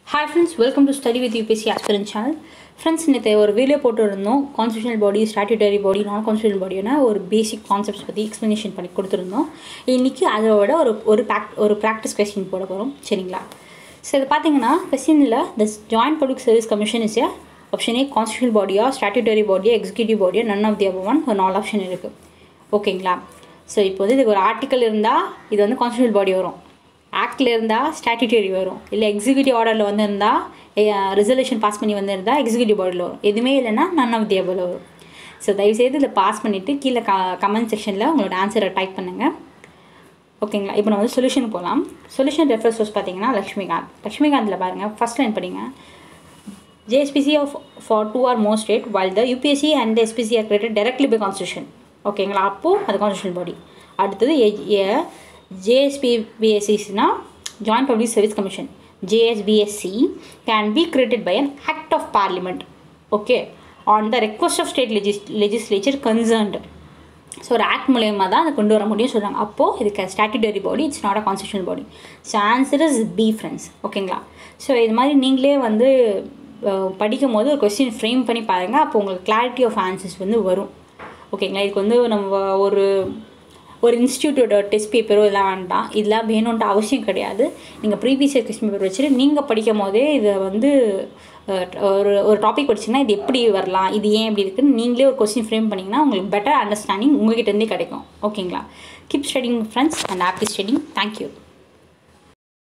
hi friends welcome to study with UPSC aspirant channel friends நேற்று ஒரு video போட்டு இருந்தோம் கான்ஸ்டியூஷனல் பாடி ஸ்டாட்யூட்டரி பாடி நான் கான்ஸ்டியூஷனல் பாடினா ஒரு பேசிக் கான்செப்ட்ஸ் பற்றி எக்ஸ்ப்ளனேஷன் பண்ணி கொடுத்துருந்தோம் இன்றைக்கி அதோட ஒரு ஒரு ப்ராக் ஒரு ப்ராக்டிஸ் கொஸ்டின் போட போகிறோம் சரிங்களா ஸோ இது பார்த்தீங்கன்னா கொஸ்டினில் the joint public service commission is a option a constitutional பாடியா ஸ்டாட்யூட்டரி பாடியா எக்ஸிக்யூட்டிவ் பாடியா none of the above one ஒரு நாலு ஆப்ஷன் இருக்குது ஓகேங்களா ஸோ இப்போ வந்து இதுக்கு ஒரு ஆர்டிக்கல் இருந்தால் இது வந்து கான்ஸ்டியூஷனல் பாடி வரும் ஆக்டில் இருந்தால் ஸ்டாட்யூட்டரி வரும் இல்லை எக்ஸிக்யூட்டிவ் ஆர்டரில் வந்திருந்தால் ரிசல்யூஷன் பாஸ் பண்ணி வந்திருந்தால் எக்ஸிக்யூட்டிவ் பாடியில் வரும் எதுவுமே இல்லைன்னா நன் ஆஃப் தி அபவில் வரும் ஸோ தயவுசெய்து இதில் பாஸ் பண்ணிவிட்டு கீழே க கமெண்ட் செக்ஷனில் உங்களோட ஆன்சரை டைப் பண்ணுங்கள் ஓகேங்களா இப்போ நம்ம வந்து சொல்யூஷன் போகலாம் சொல்யூஷன் ரெஃபரன்ஸ் சோர்ஸ் பார்த்தீங்கன்னா லக்ஷ்மிகாந்த் லக்ஷ்மிகாந்தில் பாருங்கள் ஃபஸ்ட் லைன் படிங்க JSPC of for two or more state while the UPSC and the SPC are created directly by constitution ஓகேங்களா அப்போது அது கான்ஸ்டியூஷன் பாடி அடுத்தது ஜேஎஸ்பிபிஎஸ்சிஸ்னா joint public service commission JSPSC can be created by an act of parliament okay on the request of state legis legislature concerned so ஒரு act மூலயமா தான் அதை கொண்டு வர முடியும் சொல்கிறாங்க அப்போது இதுக்கு statutory body it's not a constitutional body so answer is B friends ஓகேங்களா ஸோ இது மாதிரி நீங்களே வந்து படிக்கும் போது ஒரு கொஸ்டின் ஃப்ரேம் பண்ணி பாருங்கள் அப்போ உங்களுக்கு கிளாரிட்டி ஆஃப் ஆன்சர்ஸ் வந்து வரும் ஓகேங்களா இதுக்கு வந்து நம்ம ஒரு ஒரு இன்ஸ்டியூட்டோட டெஸ்ட் பேப்பரோ இதெல்லாம் வேண்டாம் இதெல்லாம் வேணுன்ற அவசியம் கிடையாது நீங்கள் ப்ரீவியஸ் இயர் கொஸ்டின் பேப்பர் வச்சுட்டு நீங்கள் படிக்கும் போதே இதை வந்து ஒரு ஒரு டாபிக் படிச்சிங்கன்னா இது எப்படி வரலாம் இது ஏன் இப்படி இருக்குன்னு நீங்களே ஒரு கொஸ்டின் ஃப்ரேம் பண்ணிங்கன்னா உங்களுக்கு பெட்டர் அண்டர்ஸ்டாண்டிங் உங்ககிட்டேருந்தே கிடைக்கும் ஓகேங்களா keep studying friends and happy studying thank you